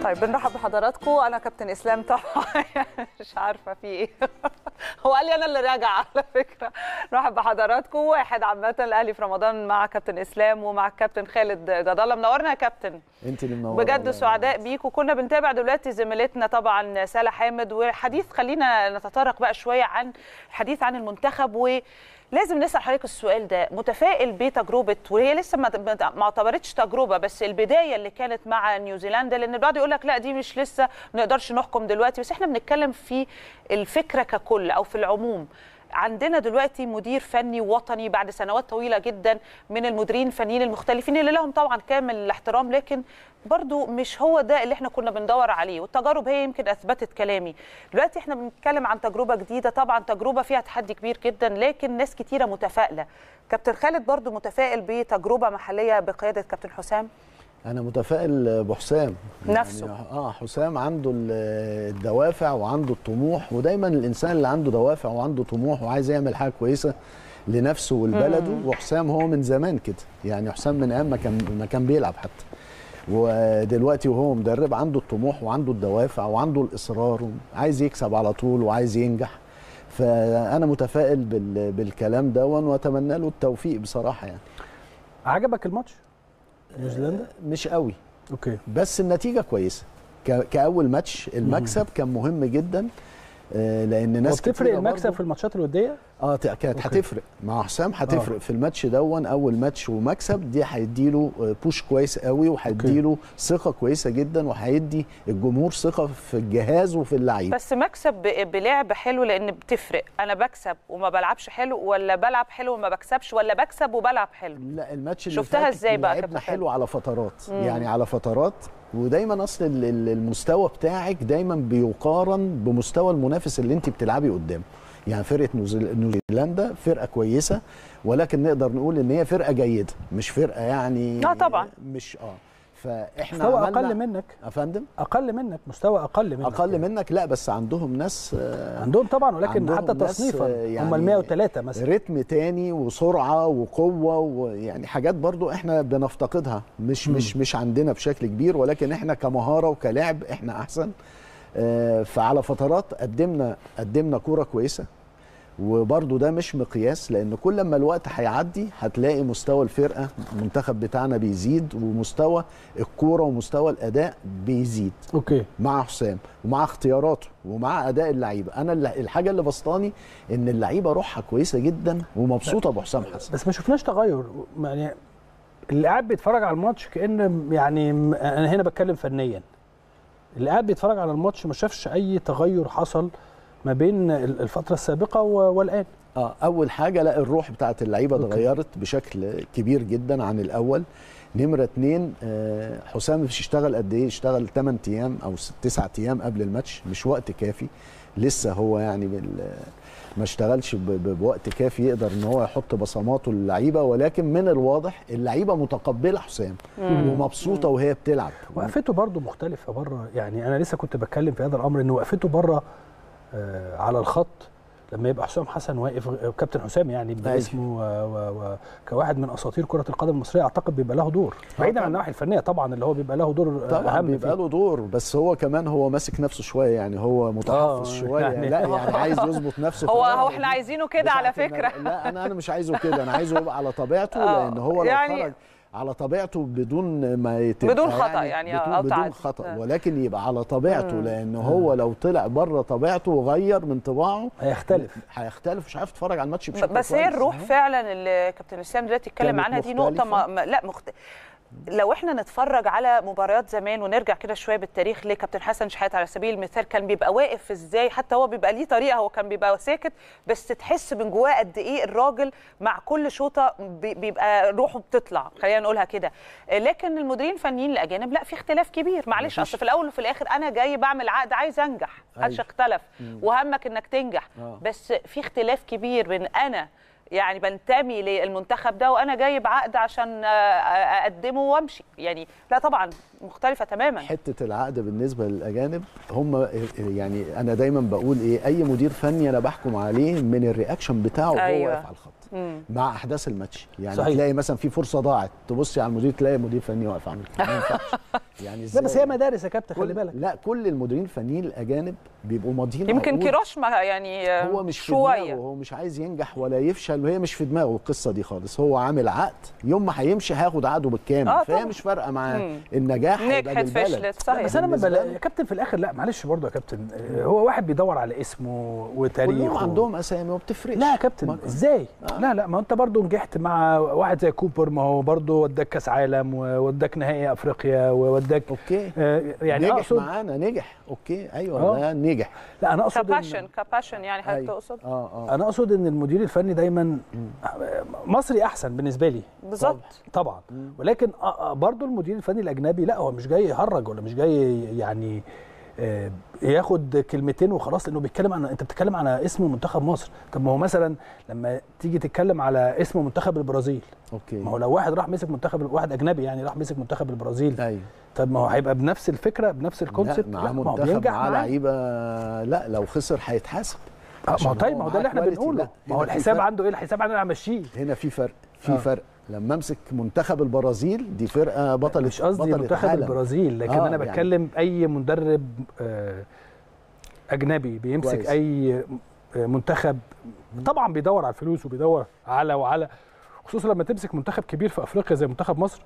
طيب بنرحب بحضراتكم انا كابتن اسلام طبعا مش عارفه في ايه هو قال لي انا اللي راجع على فكره نرحب بحضراتكم واحد عامه الاهلي في رمضان مع كابتن اسلام ومع الكابتن خالد جد الله منورنا يا كابتن انت اللي منوره بجد والله. سعداء بيك وكنا بنتابع دلوقتي زميلتنا طبعا ساله حامد وحديث خلينا نتطرق بقى شويه عن الحديث عن المنتخب و لازم نسال حضرتك السؤال ده متفائل بتجربه وهي لسه ما ما اعتبرتش تجربه بس البدايه اللي كانت مع نيوزيلندا لان البعض يقول لك لا دي مش لسه ما نقدرش نحكم دلوقتي بس احنا بنتكلم في الفكره ككل او في العموم عندنا دلوقتي مدير فني وطني بعد سنوات طويله جدا من المديرين الفنيين المختلفين اللي لهم طبعا كامل الاحترام لكن برضو مش هو ده اللي احنا كنا بندور عليه والتجارب هي يمكن اثبتت كلامي دلوقتي احنا بنتكلم عن تجربه جديده طبعا تجربه فيها تحدي كبير جدا لكن ناس كتيره متفائله كابتن خالد برضو متفائل بتجربه محليه بقياده كابتن حسام انا متفائل بحسام نفسه. يعني اه حسام عنده ال- الدوافع وعنده الطموح ودايما الانسان اللي عنده دوافع وعنده طموح وعايز يعمل حاجه كويسه لنفسه ولبلده وحسام هو من زمان كده يعني حسام من ايام ما كان ما كان بيلعب حتى ودلوقتي وهو مدرب عنده الطموح وعنده الدوافع وعنده الاصرار وعايز يكسب على طول وعايز ينجح فانا متفائل بال- بالكلام ده واتمنى له التوفيق بصراحه يعني عجبك الماتش نيوزيلندا مش قوي اوكي بس النتيجه كويسه ك- كاول ماتش المكسب كان مهم جدا آه، لان ناس وبتفرق كتيرة المكسب برضو- في الماتشات الوديه اه ت- كانت أوكي. هتفرق مع حسام هتفرق آه. في الماتش دون اول ماتش ومكسب دي هيديله آه، بوش كويس قوي وهيديله ثقه كويسه جدا وهيدي الجمهور ثقه في الجهاز وفي اللعيبه بس مكسب ب- بلعب حلو لان بتفرق انا بكسب وما بلعبش حلو ولا بلعب حلو وما بكسبش ولا بكسب وبلعب حلو لا الماتش اللي شفتها فات إزاي بقى لعبنا كابتن حلو على فترات مم. يعني على فترات ودايما اصل ال- ال- المستوى بتاعك دايما بيقارن بمستوى المنافس اللي انت بتلعبي قدامه يعني فرقه نيوزيل- نيوزيلندا فرقه كويسه ولكن نقدر نقول ان هي فرقه جيده مش فرقه يعني آه طبعا. مش اه فاحنا مستوى عملنا اقل منك يا فندم اقل منك مستوى اقل منك اقل يعني. منك لا بس عندهم ناس آه، عندهم طبعا ولكن عندهم حتى ناس، تصنيفا آه، هم يعني ال 103 مثلا رتم تاني وسرعه وقوه ويعني حاجات برضو احنا بنفتقدها مش مم. مش مش عندنا بشكل كبير ولكن احنا كمهاره وكلاعب احنا احسن آه، فعلى فترات قدمنا قدمنا كوره كويسه وبرضو ده مش مقياس لان كل ما الوقت هيعدي هتلاقي مستوى الفرقه المنتخب بتاعنا بيزيد ومستوى الكوره ومستوى الاداء بيزيد اوكي مع حسام ومع اختياراته ومع اداء اللعيبه انا الل- الحاجه اللي بسطاني ان اللعيبه روحها كويسه جدا ومبسوطه بحسام حسن بس ما شفناش تغير يعني اللي قاعد بيتفرج على الماتش كان يعني م- انا هنا بتكلم فنيا اللي قاعد بيتفرج على الماتش ما شافش اي تغير حصل ما بين ال- الفتره السابقه و- والان اه اول حاجه لا الروح بتاعت اللعيبه أوكي. اتغيرت بشكل كبير جدا عن الاول نمره اتنين آه، حسام مش اشتغل قد ايه اشتغل 8 ايام او 9 ايام قبل الماتش مش وقت كافي لسه هو يعني بال ما اشتغلش ب- ب- بوقت كافي يقدر ان هو يحط بصماته للعيبه ولكن من الواضح اللعيبه متقبله حسام ومبسوطه وهي بتلعب وقفته برضو مختلفه بره يعني انا لسه كنت بتكلم في هذا الامر ان وقفته بره آه، على الخط لما يبقى حسام حسن واقف آه، كابتن حسام يعني أيوة. باسمه و- و- و- كواحد من اساطير كره القدم المصريه اعتقد بيبقى له دور بعيدا عن النواحي الفنيه طبعا اللي هو بيبقى له دور آه، طبعا اهم بيبقى فيه. له دور بس هو كمان هو ماسك نفسه شويه يعني هو متحفظ آه، شويه يعني- لا يعني عايز يظبط نفسه في هو اللعبة هو دي. احنا عايزينه كده على بتاعت إن- فكره لا انا انا مش عايزه كده انا عايزه يبقى على طبيعته آه، لان هو لو يعني- خرج على طبيعته بدون ما يتبقى بدون خطأ يعني، بدون, أو بدون تعدي. خطا آه. ولكن يبقى على طبيعته مم. لان هو لو طلع بره طبيعته وغير من طباعه هيختلف هيختلف مش عارف يتفرج على الماتش بشكل بس هي كويس. الروح فعلا اللي كابتن اسلام دلوقتي اتكلم كانت عنها دي نقطه ما ما لا مخت... لو احنا نتفرج على مباريات زمان ونرجع كده شويه بالتاريخ لكابتن حسن شحاته على سبيل المثال كان بيبقى واقف ازاي حتى هو بيبقى ليه طريقه هو كان بيبقى ساكت بس تحس من جواه قد ايه الراجل مع كل شوطه بي- بيبقى روحه بتطلع خلينا نقولها كده لكن المديرين الفنيين الاجانب لا في اختلاف كبير معلش مفيش. اصل في الاول وفي الاخر انا جاي بعمل عقد عايز انجح محدش أيوة. اختلف وهمك انك تنجح آه. بس في اختلاف كبير بين انا يعني بنتمي للمنتخب ده وانا جايب عقد عشان آه، آه، اقدمه وامشي يعني لا طبعا مختلفه تماما حته العقد بالنسبه للاجانب هم يعني انا دايما بقول ايه اي مدير فني انا بحكم عليه من الرياكشن بتاعه وهو أيوة. واقف على الخط مم. مع احداث الماتش يعني صحيح. صحيح. تلاقي مثلا في فرصه ضاعت تبصي على المدير تلاقي مدير فني واقف عامل كده ما ينفعش يعني لا ازاي بس هي مدارس يا كابتن خلي كل بالك لا كل المديرين الفنيين الاجانب بيبقوا ماضيين يمكن عقود. كيروش ما يعني هو مش في شويه دماغه هو مش عايز ينجح ولا يفشل وهي مش في دماغه القصه دي خالص هو عامل عقد يوم ما هيمشي هياخد عقده بالكامل آه فهي طبعا. مش فارقه معاه مم. النجاح هيبقى نجحت بالبلد. فشلت لا صحيح بس انا ما بالنسبة بلا... له- يا كابتن في الاخر لا معلش برضه يا كابتن آه، هو واحد بيدور على اسمه وتاريخه كلهم عندهم اسامي وما بتفرقش لا يا كابتن ما- ازاي آه. لا لا ما انت برضه نجحت مع واحد زي كوبر ما هو برضه وداك كاس عالم ووداك نهائي افريقيا ووداك اوكي آه، يعني نجح اقصد معانا نجح اوكي ايوه آه. ده نجح لا انا اقصد إن- كباشن كباشن يعني حضرتك أيوة. تقصد اه اه انا اقصد ان المدير الفني دايما مصري احسن بالنسبه لي بالظبط طبعا ولكن آه، آه، برضو المدير الفني الاجنبي لا هو مش جاي يهرج ولا مش جاي يعني آه، ياخد كلمتين وخلاص لانه بيتكلم عن انت بتتكلم على اسم منتخب مصر طب ما هو مثلا لما تيجي تتكلم على اسم منتخب البرازيل اوكي ما هو لو واحد راح مسك منتخب واحد اجنبي يعني راح مسك منتخب البرازيل ايوه طب ما هو هيبقى بنفس الفكره بنفس الكونسيبت لا معاه ما هو منتخب بينجح معاه معاه. لعيبه لا لو خسر هيتحاسب آه، ما عشان هو طيب ما هو ده اللي احنا معاه كواليتي. بنقوله لا، ما هو هنا في الحساب فرق. عنده ايه الحساب عنده انا همشيه هنا في فرق في آه. فرق لما امسك منتخب البرازيل دي فرقه بطله مش قصدي بطلة منتخب عالم. البرازيل لكن آه، انا يعني. بتكلم اي مدرب آه، اجنبي بيمسك كويس. اي آه، منتخب طبعا بيدور على الفلوس وبيدور على وعلى خصوصا لما تمسك منتخب كبير في افريقيا زي منتخب مصر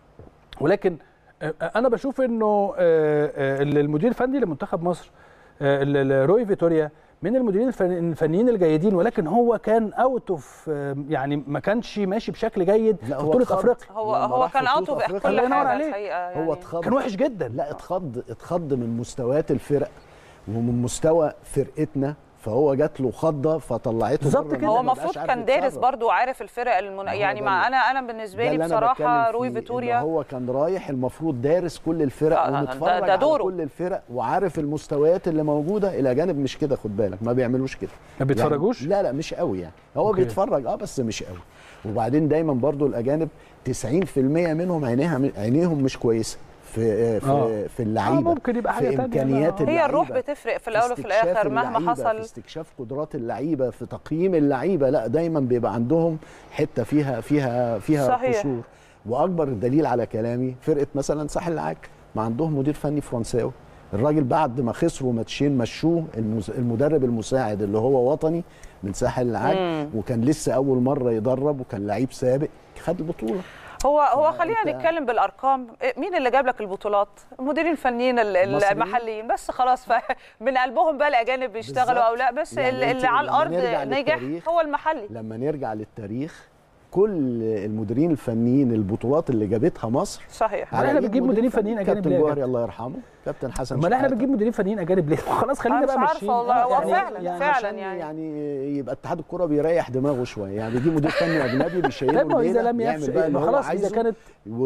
ولكن آه، انا بشوف انه آه، آه، المدير الفني لمنتخب مصر آه، ال- ال- روي فيتوريا من المديرين الفن- الفنيين الجيدين ولكن هو كان اوت اوف يعني ما كانش ماشي بشكل جيد لا، في هو بطوله اتخض. افريقيا هو لما هو راح كان في اوت بطولة اوف أفريقيا. كل الله ينور حاجه عليك. الحقيقه يعني هو اتخض كان وحش جدا لا اتخض اتخض من مستويات الفرق ومن مستوى فرقتنا فهو جات له خضه فطلعته بالظبط بره كده. هو ما بقاش المفروض عارف كان دارس يتصرف. برضو وعارف الفرق المن... ما هو يعني ده مع اللي- انا انا بالنسبه ده لي اللي أنا بصراحه بتكلم روي فيه، إن فيتوريا هو كان رايح المفروض دارس كل الفرق آه، ده- ومتفرج ده على دوره. كل الفرق وعارف المستويات اللي موجوده الى جانب مش كده خد بالك ما بيعملوش كده ما بيتفرجوش يعني لا لا مش قوي يعني هو أوكي. بيتفرج اه بس مش قوي وبعدين دايما برضو الاجانب 90% منهم عينيها عينيهم مش كويسه في في آه. في اللعيبه آه، ممكن يبقى حاجة في تانية امكانيات بقى. اللعيبه هي الروح بتفرق في الاول وفي استكشاف الاخر مهما اللعيبة، حصل في استكشاف قدرات اللعيبه في تقييم اللعيبه لا دايما بيبقى عندهم حته فيها فيها فيها صحيح. قصور واكبر دليل على كلامي فرقه مثلا ساحل العاج ما عندهم مدير فني فرنساوي الراجل بعد ما خسروا ماتشين مشوه المز- المدرب المساعد اللي هو وطني من ساحل العاج مم. وكان لسه اول مره يدرب وكان لعيب سابق خد البطوله هو هو فأنت- خلينا نتكلم بالارقام إيه، مين اللي جاب لك البطولات المديرين الفنيين ال- ال- المصريين. المحليين بس خلاص ف- من قلبهم بقى الاجانب بيشتغلوا بالظبط. او لا بس يعني اللي, أنت اللي على لما الارض نرجع نجح للتاريخ، هو المحلي لما نرجع للتاريخ كل المديرين الفنيين البطولات اللي جابتها مصر صحيح أمال على إحنا إيد بنجيب مدير مديرين فني. فنيين أجانب كابتن ليه يا جوهري كابتن؟ الله يرحمه كابتن حسن امال احنا شحاتة. بنجيب مديرين فنيين اجانب ليه؟ خلاص خلينا أنا بقى مش عارفة ماشيين والله، هو يعني- فعلا- يعني فعلا. عشان يعني. يعني يبقى اتحاد الكره بيريح دماغه شويه يعني بيجيب مدير فني اجنبي بيشيله طيب ما هو اذا الليلة، لم يعمل يفشل بقى اللي ما هو خلاص اذا عايزه كانت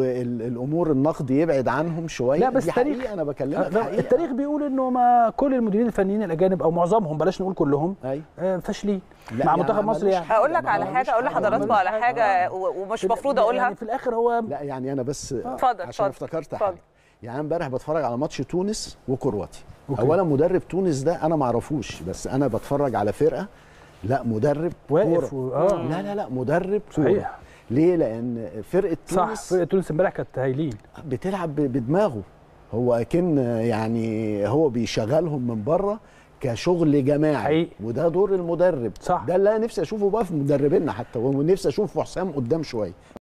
والامور النقد يبعد عنهم شويه لا بس دي التاريخ حقيقة انا بكلمك آه، حقيقة. التاريخ بيقول انه ما كل المديرين الفنيين الاجانب او معظمهم بلاش نقول كلهم ايوه آه، فاشلين لا، مع يعني منتخب ما مصر عملوش يعني حاجة. هقول لك ما على عملوش حاجه اقول حاجة. لحضراتكم ما على عملوش حاجه و- ومش في- مفروض اقولها يعني في الاخر هو لا يعني انا بس اتفضل، عشان اتفضل، افتكرت اتفضل. حاجه يعني أنا امبارح بتفرج على ماتش تونس وكرواتيا أوكي. اولا مدرب تونس ده انا ما اعرفوش بس انا بتفرج على فرقه لا مدرب واقف كورة. و- اه لا لا لا مدرب كورة. صحيح ليه لان فرقه صح تونس فرقه تونس امبارح كانت هايلين بتلعب ب- بدماغه هو اكن يعني هو بيشغلهم من بره كشغل جماعي حقيقي. وده دور المدرب صح. ده اللي انا نفسي اشوفه بقى في مدربينا حتى ونفسي اشوفه حسام قدام شويه